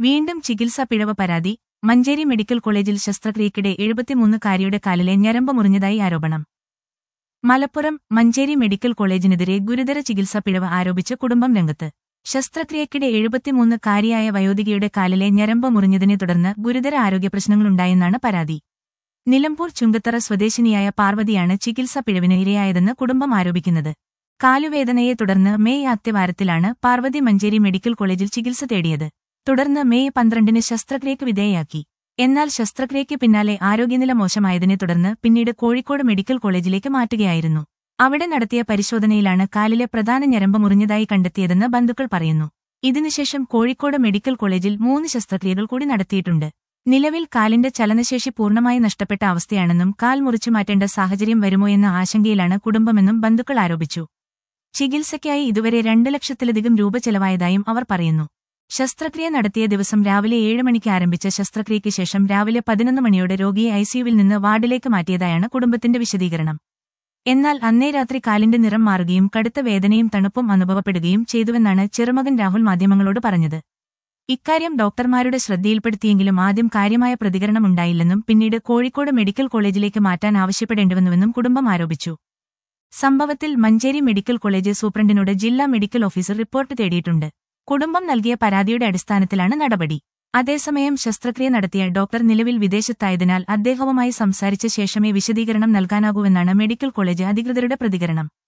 വീണ്ടും ചികിത്സാ പിഴവ് പരാതി മഞ്ചേരി മെഡിക്കൽ കോളേജിൽ ശസ്ത്രക്രിയക്കിടെ എഴുപത്തിമൂന്നുകാരിയുടെ കാലിലെ ഞരമ്പ് മുറിഞ്ഞതായി ആരോപണം മലപ്പുറം മഞ്ചേരി മെഡിക്കൽ കോളേജിനെതിരെ ഗുരുതര ചികിത്സാ പിഴവ് ആരോപിച്ച് കുടുംബം രംഗത്ത് ശസ്ത്രക്രിയക്കിടെ എഴുപത്തിമൂന്നുകാരിയായ വയോധികയുടെ കാലിലെ ഞരമ്പ് മുറിഞ്ഞതിനെ തുടർന്ന് ഗുരുതര ആരോഗ്യപ്രശ്നങ്ങളുണ്ടായെന്നാണ് പരാതി നിലമ്പൂർ ചുങ്കത്തറ സ്വദേശിനിയായ പാർവതിയാണ് ചികിത്സാ പിഴവിന് ഇരയായതെന്ന് കുടുംബം ആരോപിക്കുന്നത് കാലുവേദനയെ തുടർന്ന് മെയ് ആദ്യവാരത്തിലാണ് പാർവതി മഞ്ചേരി മെഡിക്കൽ കോളേജിൽ ചികിത്സ തേടിയത് തുടർന്ന് മെയ് പന്ത്രണ്ടിന് ശസ്ത്രക്രിയക്ക് വിധേയയാക്കി എന്നാൽ ശസ്ത്രക്രിയയ്ക്ക് പിന്നാലെ ആരോഗ്യനില മോശമായതിനെ തുടർന്ന് പിന്നീട് കോഴിക്കോട് മെഡിക്കൽ കോളേജിലേക്ക് മാറ്റുകയായിരുന്നു അവിടെ നടത്തിയ പരിശോധനയിലാണ് കാലിലെ പ്രധാന ഞരമ്പ് മുറിഞ്ഞതായി കണ്ടെത്തിയതെന്ന് ബന്ധുക്കൾ പറയുന്നു ഇതിനുശേഷം കോഴിക്കോട് മെഡിക്കൽ കോളേജിൽ മൂന്ന് ശസ്ത്രക്രിയകൾ കൂടി നടത്തിയിട്ടുണ്ട് നിലവിൽ കാലിന്റെ ചലനശേഷി പൂർണ്ണമായി നഷ്ടപ്പെട്ട അവസ്ഥയാണെന്നും കാൽ മുറിച്ചു മാറ്റേണ്ട സാഹചര്യം വരുമോ എന്ന ആശങ്കയിലാണ് കുടുംബമെന്നും ബന്ധുക്കൾ ആരോപിച്ചു ചികിത്സയ്ക്കായി ഇതുവരെ രണ്ട് ലക്ഷത്തിലധികം രൂപ ചെലവായതായും അവർ പറയുന്നു ശസ്ത്രക്രിയ നടത്തിയ ദിവസം രാവിലെ ഏഴ് മണിക്ക് ആരംഭിച്ച ശസ്ത്രക്രിയയ്ക്ക് ശേഷം രാവിലെ പതിനൊന്ന് മണിയോടെ രോഗിയെ ഐസിയുവിൽ നിന്ന് വാർഡിലേക്ക് മാറ്റിയതായാണ് കുടുംബത്തിന്റെ വിശദീകരണം എന്നാൽ അന്നേ രാത്രി കാലിന്റെ നിറം മാറുകയും കടുത്ത വേദനയും തണുപ്പും അനുഭവപ്പെടുകയും ചെയ്തുവെന്നാണ് ചെറുമകൻ രാഹുൽ മാധ്യമങ്ങളോട് പറഞ്ഞത് ഇക്കാര്യം ഡോക്ടർമാരുടെ ശ്രദ്ധയിൽപ്പെടുത്തിയെങ്കിലും ആദ്യം കാര്യമായ പ്രതികരണമുണ്ടായില്ലെന്നും പിന്നീട് കോഴിക്കോട് മെഡിക്കൽ കോളേജിലേക്ക് മാറ്റാൻ ആവശ്യപ്പെടേണ്ടിവന്നുവെന്നും കുടുംബം ആരോപിച്ചു സംഭവത്തിൽ മഞ്ചേരി മെഡിക്കൽ കോളേജ് സൂപ്രണ്ടിനോട് ജില്ലാ മെഡിക്കൽ ഓഫീസർ റിപ്പോർട്ട് തേടിയിട്ടുണ്ട് കുടുംബം നൽകിയ പരാതിയുടെ അടിസ്ഥാനത്തിലാണ് നടപടി അതേസമയം ശസ്ത്രക്രിയ നടത്തിയ ഡോക്ടർ നിലവിൽ വിദേശത്തായതിനാൽ അദ്ദേഹവുമായി സംസാരിച്ച ശേഷമേ വിശദീകരണം നൽകാനാകൂവെന്നാണ് മെഡിക്കൽ കോളേജ് അധികൃതരുടെ പ്രതികരണം